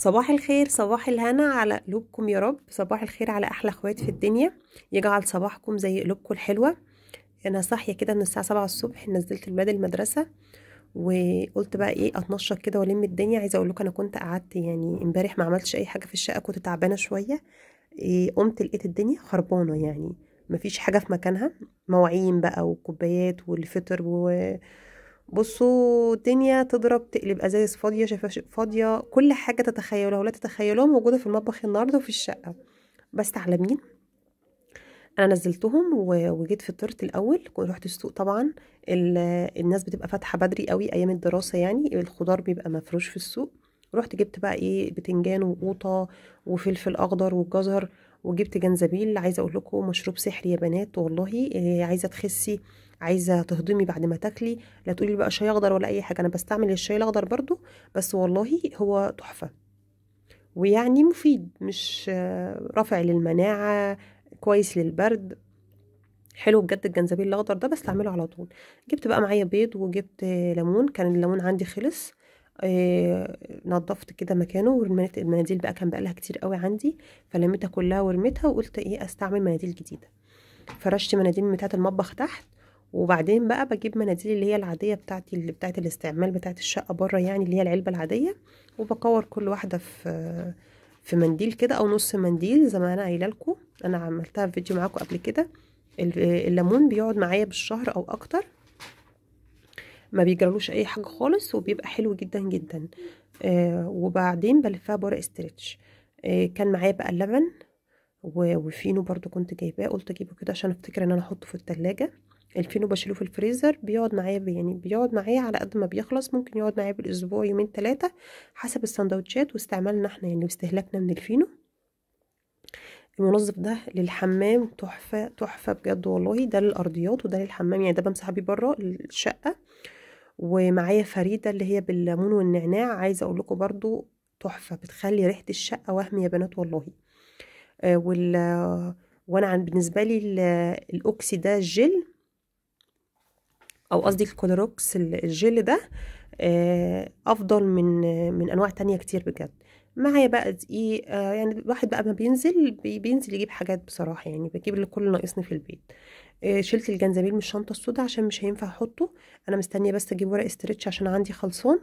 صباح الخير صباح الهنا على قلوبكم يا رب صباح الخير على احلى اخوات في الدنيا يجعل صباحكم زي قلوبكم الحلوه انا صاحيه كده من الساعه 7 الصبح نزلت الولاد المدرسه وقلت بقى ايه اتنشط كده والم الدنيا عايزه اقول لكم انا كنت قعدت يعني امبارح ما عملتش اي حاجه في الشقه كنت تعبانه شويه إيه قمت لقيت الدنيا خربانه يعني مفيش حاجه في مكانها مواعين بقى وكوبايات والفطر و بصوا الدنيا تضرب تقلب ازايز فاضيه شفاف فاضيه كل حاجه تتخيلوها ولا تتخيلوها موجوده في المطبخ النهارده وفي الشقه بس على مين انا نزلتهم و- وجيت فطرت الاول كنت رحت السوق طبعا ال- الناس بتبقى فاتحه بدري قوي ايام الدراسه يعني الخضار بيبقى مفروش في السوق رحت جبت بقى ايه بتنجان وقوطه وفلفل اخضر وجزر وجبت جنزبيل عايزه اقول لكم مشروب سحري يا بنات والله إيه عايزه تخسي عايزه تهضمي بعد ما تاكلي لا تقولي بقى شاي اخضر ولا اي حاجه انا بستعمل الشاي الاخضر برضو بس والله هو تحفه ويعني مفيد مش آه، رافع للمناعه كويس للبرد حلو بجد الجنزبيل الاخضر ده بستعمله على طول جبت بقى معايا بيض وجبت آه، ليمون كان الليمون عندي خلص آه، نضفت كده مكانه ورميت المناديل بقى كان بقى لها كتير قوي عندي فلميتها كلها ورميتها وقلت ايه استعمل مناديل جديده فرشت مناديل بتاعه المطبخ تحت وبعدين بقى بجيب مناديل اللي هي العاديه بتاعتي اللي بتاعه الاستعمال بتاعه الشقه بره يعني اللي هي العلبه العاديه وبكور كل واحده في في منديل كده او نص منديل زي ما انا قايله لكم انا عملتها في فيديو معاكم قبل كده ال- الليمون بيقعد معايا بالشهر او اكتر ما بيجرالوش اي حاجه خالص وبيبقى حلو جدا جدا آه وبعدين بلفها بورق استرتش آه كان معايا بقى اللبن و- وفينو برضو كنت جايباه قلت اجيبه كده عشان افتكر ان انا احطه في التلاجة الفينو بشيله في الفريزر بيقعد معايا ب- يعني بيقعد معايا على قد ما بيخلص ممكن يقعد معايا بالاسبوع يومين ثلاثة حسب السندوتشات واستعمالنا احنا يعني واستهلاكنا من الفينو المنظف ده للحمام تحفة تحفة بجد والله ده للأرضيات وده للحمام يعني ده بمسح بيه بره الشقة ومعايا فريدة اللي هي بالليمون والنعناع عايزة اقول لكم برضو تحفة بتخلي ريحة الشقة وهم يا بنات والله آه، وال وانا عن بالنسبة لي ال- الاوكسي ده الجل او قصدي الكولوروكس ال- الجل ده آه، افضل من من انواع تانية كتير بجد معايا بقى دقيق آه، يعني الواحد بقى ما بينزل بي- بينزل يجيب حاجات بصراحة يعني بجيب اللي كل اللي ناقصني في البيت آه، شلت الجنزبيل من الشنطة السوداء عشان مش هينفع احطه انا مستنية بس اجيب ورق استرتش عشان عندي خلصان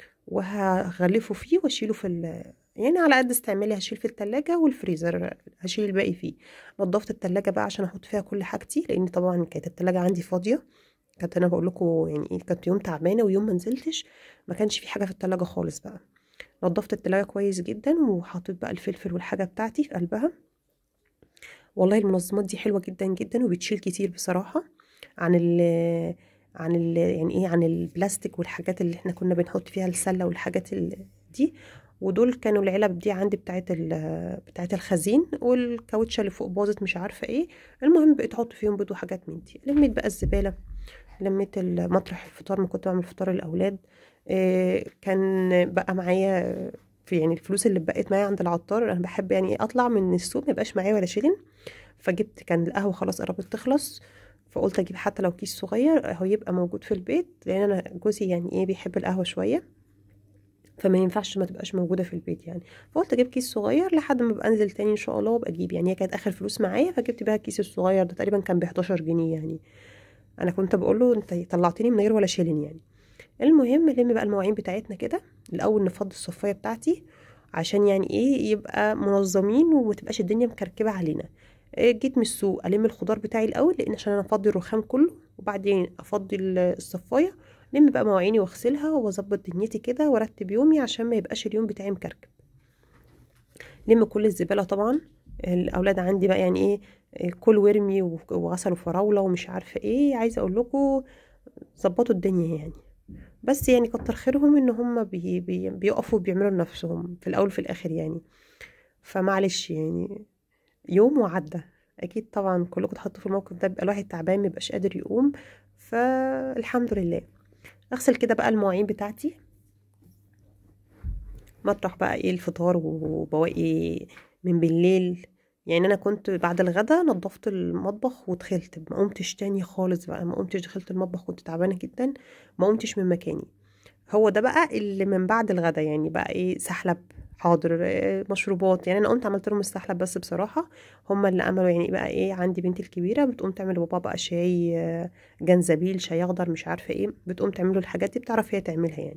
وهغلفه فيه واشيله في ال يعني على قد استعمالي هشيل في التلاجة والفريزر هشيل الباقي فيه نضفت التلاجة بقى عشان احط فيها كل حاجتي لان طبعا كانت التلاجة عندي فاضية كانت انا بقول لكم يعني ايه كانت يوم تعبانة ويوم ما نزلتش ما كانش في حاجة في التلاجة خالص بقى نضفت التلاجة كويس جدا وحطيت بقى الفلفل والحاجة بتاعتي في قلبها والله المنظمات دي حلوة جدا جدا وبتشيل كتير بصراحة عن ال عن ال يعني ايه عن البلاستيك والحاجات اللي احنا كنا بنحط فيها السلة والحاجات ال- دي ودول كانوا العلب دي عندي بتاعت ال بتاعت الخزين والكاوتشة اللي فوق باظت مش عارفة ايه المهم بقيت احط فيهم بيض وحاجات من دي لميت بقى الزبالة لميت ال- مطرح الفطار ما كنت بعمل فطار الاولاد إيه كان بقى معايا في يعني الفلوس اللي بقيت معايا عند العطار انا بحب يعني اطلع من السوق ما يبقاش معايا ولا شيلين فجبت كان القهوه خلاص قربت تخلص فقلت اجيب حتى لو كيس صغير هو يبقى موجود في البيت لان انا جوزي يعني ايه بيحب القهوه شويه فما ينفعش ما تبقاش موجوده في البيت يعني فقلت اجيب كيس صغير لحد ما ابقى انزل تاني ان شاء الله وابقى اجيب يعني هي كانت اخر فلوس معايا فجبت بيها الكيس الصغير ده تقريبا كان ب 11 جنيه يعني انا كنت بقول له انت طلعتني من غير ولا شيلين يعني المهم نلم بقى المواعين بتاعتنا كده الاول نفضي الصفايه بتاعتي عشان يعني ايه يبقى منظمين وما تبقاش الدنيا مكركبه علينا إيه، جيت من السوق الم الخضار بتاعي الاول لان عشان انا افضي الرخام كله وبعدين افضي ال- الصفايه لم بقى مواعيني واغسلها واظبط دنيتي كده وارتب يومي عشان ما يبقاش اليوم بتاعي مكركب لم كل الزباله طبعا الاولاد عندي بقى يعني ايه إيه، كل وارمي و- وغسلوا فراوله ومش عارفه ايه عايزه اقول لكم ظبطوا الدنيا يعني بس يعني كتر خيرهم ان هم بي بي بيقفوا وبيعملوا لنفسهم في الاول وفي الاخر يعني فمعلش يعني يوم وعدى اكيد طبعا كلكم تحطوا في الموقف ده بيبقى الواحد تعبان مبقاش قادر يقوم فالحمد لله اغسل كده بقى المواعين بتاعتي مطرح بقى ايه الفطار وبواقي من بالليل يعني انا كنت بعد الغدا نظفت المطبخ ودخلت ما قمتش تاني خالص بقى ما قمتش دخلت المطبخ كنت تعبانه جدا ما قمتش من مكاني هو ده بقى اللي من بعد الغدا يعني بقى ايه سحلب حاضر آه، مشروبات يعني انا قمت عملت لهم السحلب بس بصراحه هم اللي عملوا يعني بقى ايه عندي بنتي الكبيره بتقوم تعمل لبابا بقى شاي آه، جنزبيل شاي اخضر مش عارفه ايه بتقوم تعمل له الحاجات دي بتعرف هي تعملها يعني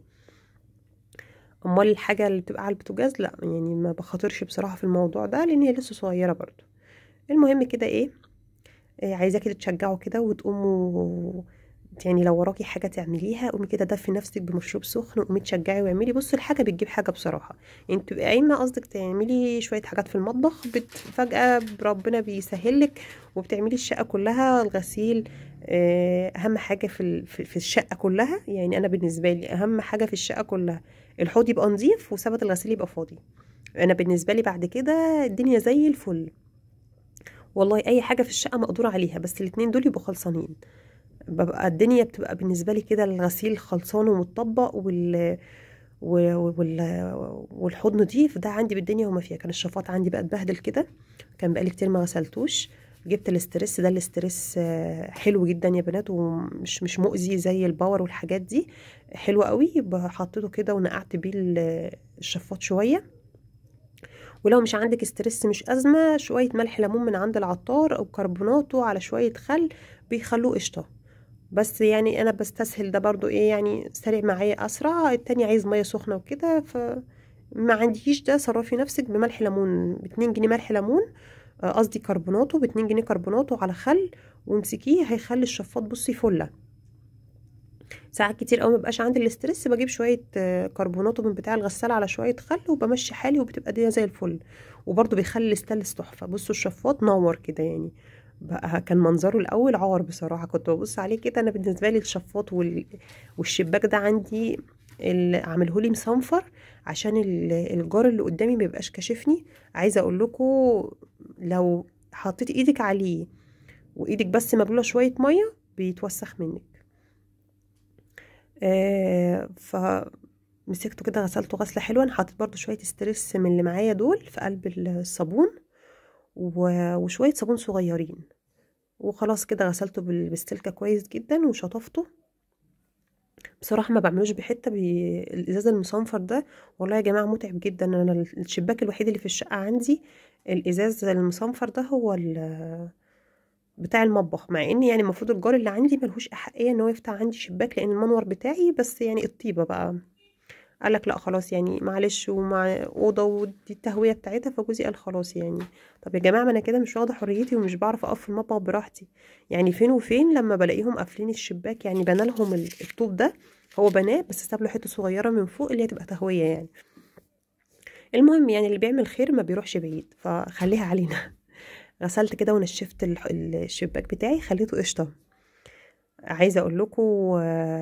امال الحاجه اللي بتبقى على البوتاجاز لا يعني ما بخاطرش بصراحه في الموضوع ده لان هي لسه صغيره برضو المهم كده ايه إيه، عايزاكي تتشجعوا كده وتقوموا يعني لو وراكي حاجه تعمليها قومي كده دفي نفسك بمشروب سخن وقومي تشجعي واعملي بصي الحاجه بتجيب حاجه بصراحه يعني تبقى قايمه قصدك تعملي شويه حاجات في المطبخ بت فجاه ربنا بيسهلك وبتعملي الشقه كلها الغسيل آه، اهم حاجه في ال- في في الشقه كلها يعني انا بالنسبه لي اهم حاجه في الشقه كلها الحوض يبقى نظيف وسبت الغسيل يبقى فاضي انا بالنسبه لي بعد كده الدنيا زي الفل والله اي حاجه في الشقه مقدور عليها بس الاتنين دول يبقوا خلصانين ببقى الدنيا بتبقى بالنسبه لي كده الغسيل خلصان ومتطبق وال و- وال والحوض نضيف ده عندي بالدنيا وما فيها كان الشفاط عندي بقى اتبهدل كده كان بقالي كتير ما غسلتوش جبت الاسترس ده الاسترس آه، حلو جدا يا بنات ومش مش مؤذي زي الباور والحاجات دي حلو قوي حطيته كده ونقعت بيه ال- الشفاط شويه ولو مش عندك استرس مش أزمة شوية ملح ليمون من عند العطار أو كربوناتو على شوية خل بيخلوه قشطة بس يعني أنا بستسهل ده برضو إيه يعني سريع معايا أسرع التاني عايز مية سخنة وكده ف ما عنديش ده صرفي نفسك بملح ليمون باتنين جنيه ملح ليمون آه، قصدي كربوناتو باتنين جنيه كربوناتو على خل وامسكيه هيخلي الشفاط بصي فله ساعات كتير قوي مبقاش عندي الاسترس بجيب شويه آه، كربوناتو من بتاع الغسالة على شويه خل وبمشي حالي وبتبقى الدنيا زي الفل وبرضو بيخلي الاستانلس تحفه بصوا الشفاط نور كده يعني بقى كان منظره الاول عار بصراحه كنت ببص عليه كده انا بالنسبه لي الشفاط وال... والشباك ده عندي اللي عامله لي مصنفر عشان ال- الجار اللي قدامي ما يبقاش كاشفني عايزه اقول لكم لو حطيت ايدك عليه وايدك بس مبلوله شويه ميه بيتوسخ منك آه فمسكته كده غسلته غسله حلوه انا حطيت برضو شويه استرس من اللي معايا دول في قلب الصابون و- وشويه صابون صغيرين وخلاص كده غسلته بال- بالسلكه كويس جدا وشطفته بصراحه ما بعملوش بحته بي... الازاز المصنفر ده والله يا جماعه متعب جدا انا الشباك الوحيد اللي في الشقه عندي الازاز المصنفر ده هو ال... بتاع المطبخ مع ان يعني المفروض الجار اللي عندي ملهوش احقيه ان هو يفتح عندي شباك لان المنور بتاعي بس يعني الطيبه بقى قالك لا خلاص يعني معلش ومع اوضه ودي التهويه بتاعتها فجوزي قال خلاص يعني طب يا جماعه ما انا كده مش واخده حريتي ومش بعرف اقف في المطبخ براحتي يعني فين وفين لما بلاقيهم قافلين الشباك يعني بنى لهم ال- الطوب ده هو بناه بس ساب له حته صغيره من فوق اللي هي تبقى تهويه يعني المهم يعني اللي بيعمل خير ما بيروحش بعيد فخليها علينا غسلت كده ونشفت الح- الشباك بتاعي خليته قشطه عايزه اقول لكم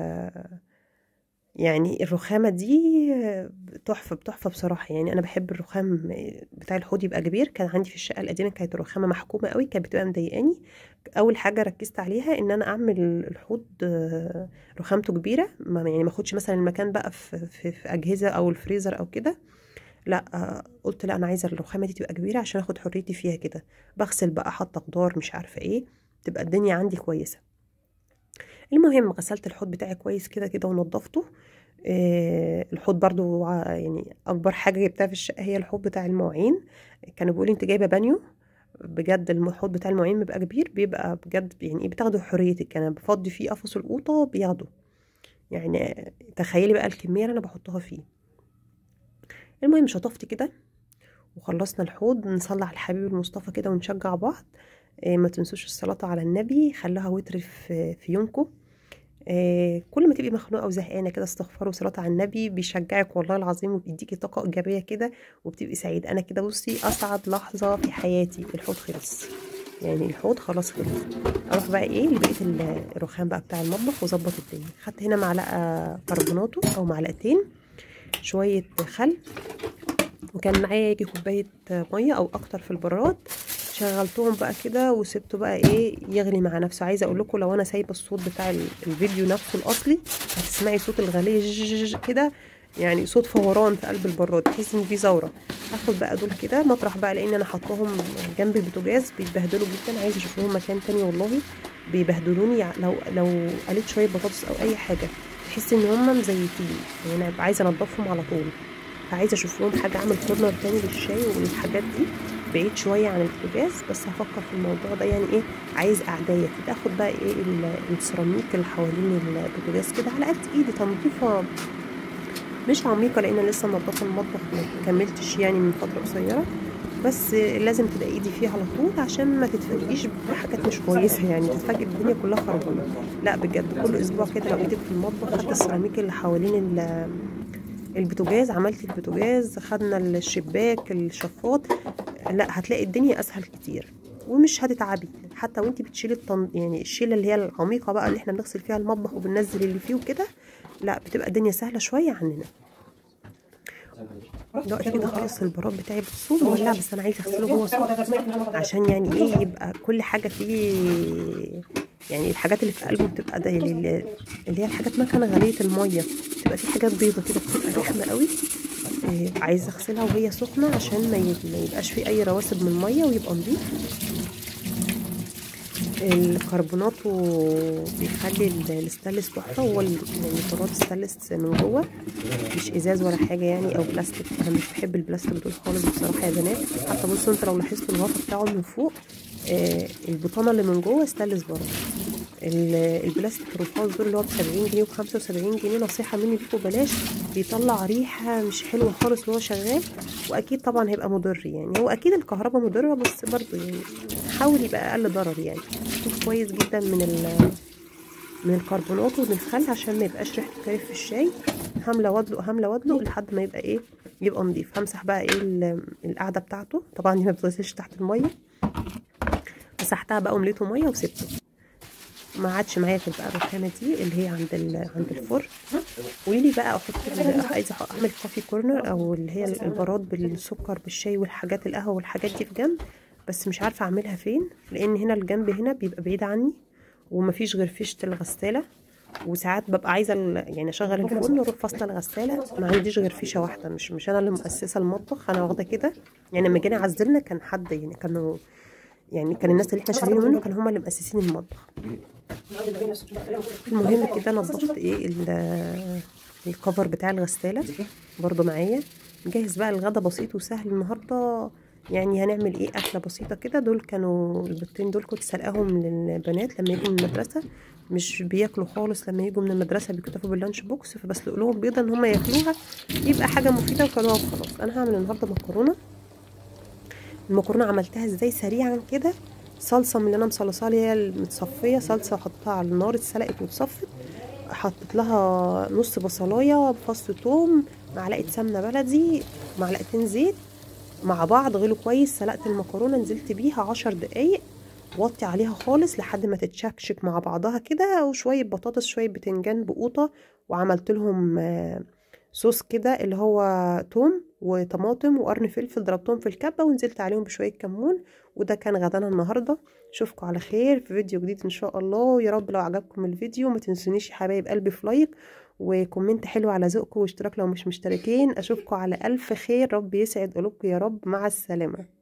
يعني الرخامه دي آه، تحفه تحفه بصراحه يعني انا بحب الرخام بتاع الحوض يبقى كبير كان عندي في الشقه القديمه كانت الرخامه محكومه قوي كانت بتبقى مضايقاني اول حاجه ركزت عليها ان انا اعمل الحوض آه، رخامته كبيره ما يعني ما اخدش مثلا المكان بقى في, في, في اجهزه او الفريزر او كده لا آه، قلت لا انا عايزه الرخامه دي تبقى كبيره عشان اخد حريتي فيها كده بغسل بقى حاطه خضار مش عارفه ايه تبقى الدنيا عندي كويسه المهم غسلت الحوض بتاعي كويس كده كده ونضفته آه، الحوض برضو ع- يعني اكبر حاجه جبتها في الشقه هي الحوض بتاع المواعين كانوا بيقولوا انت جايبه بانيو بجد الحوض بتاع المواعين بيبقى كبير بيبقى بجد يعني ايه بتاخدوا حريتك انا بفضي فيه قفص القوطه بياخدوا يعني تخيلي بقى الكميه اللي انا بحطها فيه المهم شطفت كده وخلصنا الحوض نصلي على الحبيب المصطفى كده ونشجع بعض آه، ما تنسوش الصلاة على النبي خلوها وتر في في يومكم آه، كل ما تبقي مخنوقة وزهقانة كده استغفروا صلاة على النبي بيشجعك والله العظيم وبيديكي طاقة إيجابية كده وبتبقي سعيدة أنا كده بصي أسعد لحظة في حياتي الحوض خلص يعني الحوض خلاص خلص اروح بقى ايه لبقيه ال- الرخام بقى بتاع المطبخ واظبط الدنيا خدت هنا معلقه كربوناتو او معلقتين شويه خل وكان معايا يجي كوبايه ميه او اكتر في البراد شغلتهم بقى كده وسبته بقى ايه يغلي مع نفسه عايزه اقول لكم لو انا سايبه الصوت بتاع ال- الفيديو نفسه الاصلي هتسمعي صوت الغلي جججج كده يعني صوت فوران في قلب البراد تحسي ان في زوره هاخد بقى دول كده مطرح بقى لان انا حطاهم جنب البوتاجاز بيتبهدلوا جدا عايزه اشوف لهم مكان تاني والله بيبهدلوني يع- لو لو قليت شويه بطاطس او اي حاجه تحس ان هم مزيتين يعني انا ببقى عايزه انضفهم على طول فعايزه اشوف لهم حاجه اعمل كورنر تاني للشاي والحاجات دي بعيد شويه عن البوتاجاز بس هفكر في الموضوع ده يعني ايه عايز قعدايه كده اخد بقى ايه ال- السيراميك اللي حوالين البوتاجاز كده على قد ايدي تنظيفه مش عميقه لان لسه منضفه المطبخ ما كملتش يعني من فتره قصيره بس لازم تبقى ايدي فيها على طول عشان ما تتفاجئيش بحاجات مش كويسه يعني تتفاجئ الدنيا كلها خربانه لا بجد كل اسبوع كده لو ايدك في المطبخ حتى السيراميك اللي حوالين ال- البوتاجاز عملتي البوتاجاز خدنا الشباك الشفاط لا هتلاقي الدنيا اسهل كتير ومش هتتعبي حتى وانتي بتشيلي الطن... يعني الشيله اللي هي العميقه بقى اللي احنا بنغسل فيها المطبخ وبننزل اللي فيه وكده لا بتبقى الدنيا سهله شويه عننا دلوقتي كده خلاص البراد بتاعي بتصوم ولا بس انا عايزه اغسله هو سخن عشان يعني ايه يبقى كل حاجه فيه يعني الحاجات اللي في قلبه بتبقى ده اللي اللي هي الحاجات مكنه غاليه الميه بتبقى في حاجات بيضه كده بتبقى رخمه قوي إيه عايزه اغسلها وهي سخنه عشان ما ي- ما يبقاش في اي رواسب من الميه ويبقى نضيف الكربوناتو بيخلي ال- الستانلس تحفه هو ال- يعني البراد ستانلس من جوه مش ازاز ولا حاجه يعني او بلاستيك انا مش بحب البلاستيك دول خالص بصراحه يا بنات حتى بصوا انت لو لاحظتوا الغطا بتاعه من فوق آه البطانه اللي من جوه ستانلس برضه ال- البلاستيك الرفاص دول اللي هو ب 70 جنيه و 75 جنيه نصيحه مني ليكوا بلاش بيطلع ريحه مش حلوه خالص وهو شغال واكيد طبعا هيبقى مضر يعني هو اكيد الكهرباء مضره بس برضه يعني حاول يبقى اقل ضرر يعني شوف كويس جدا من ال من الكربونات ومن الخل عشان ما يبقاش ريحته كارف في الشاي هامله وادلق هامله وادلق لحد ما يبقى ايه يبقى نضيف همسح بقى ايه ال- القعده بتاعته طبعا دي ما بتغسلش تحت الميه مسحتها بقى ومليته ميه وسبته ما عادش معايا في بقى الرخامه دي اللي هي عند ال- عند الفرن قولي لي بقى احط ال- عايزه اعمل كوفي كورنر او اللي هي البراد بالسكر بالشاي والحاجات القهوه والحاجات دي في جنب بس مش عارفه اعملها فين لان هنا الجنب هنا بيبقى بعيد عني ومفيش غير فيشه الغساله وساعات ببقى عايزه ال- يعني اشغل الفرن واروح فاصله الغساله ما عنديش غير فيشه واحده مش مش انا اللي مؤسسه المطبخ انا واخده كده يعني لما جينا عزلنا كان حد يعني كانوا يعني كان الناس اللي احنا شاريين منه كانوا هم اللي مؤسسين المطبخ المهم كده نظفت ايه ال- الكفر بتاع الغسالة برضو معايا جاهز بقى الغدا بسيط وسهل النهاردة يعني هنعمل ايه اكلة بسيطة كده دول كانوا البيضتين دول كنت سلقاهم للبنات لما يجوا من المدرسة مش بياكلوا خالص لما يجوا من المدرسة بيكتفوا باللانش بوكس فبسلق لهم بيضة ان هم ياكلوها يبقى حاجة مفيدة وكلوها وخلاص انا هعمل النهاردة مكرونة المكرونه عملتها ازاي سريعا كده صلصه من اللي انا مصلصاها اللي هي المتصفيه صلصه حطيتها على النار اتسلقت واتصفت حطيت لها نص بصلايه بفص ثوم معلقه سمنه بلدي معلقتين زيت مع بعض غلوا كويس سلقت المكرونه نزلت بيها عشر دقايق وطي عليها خالص لحد ما تتشكشك مع بعضها كده وشويه بطاطس شويه بتنجان بقوطه وعملت لهم آه، صوص كده اللي هو توم وطماطم وقرن فلفل ضربتهم في الكبة ونزلت عليهم بشوية كمون وده كان غدانا النهاردة اشوفكم على خير في فيديو جديد ان شاء الله ويا رب لو عجبكم الفيديو ما تنسونيش يا حبايب قلبي في لايك وكومنت حلو على ذوقكم واشتراك لو مش مشتركين اشوفكم على الف خير رب يسعد قلوبكم يا رب مع السلامه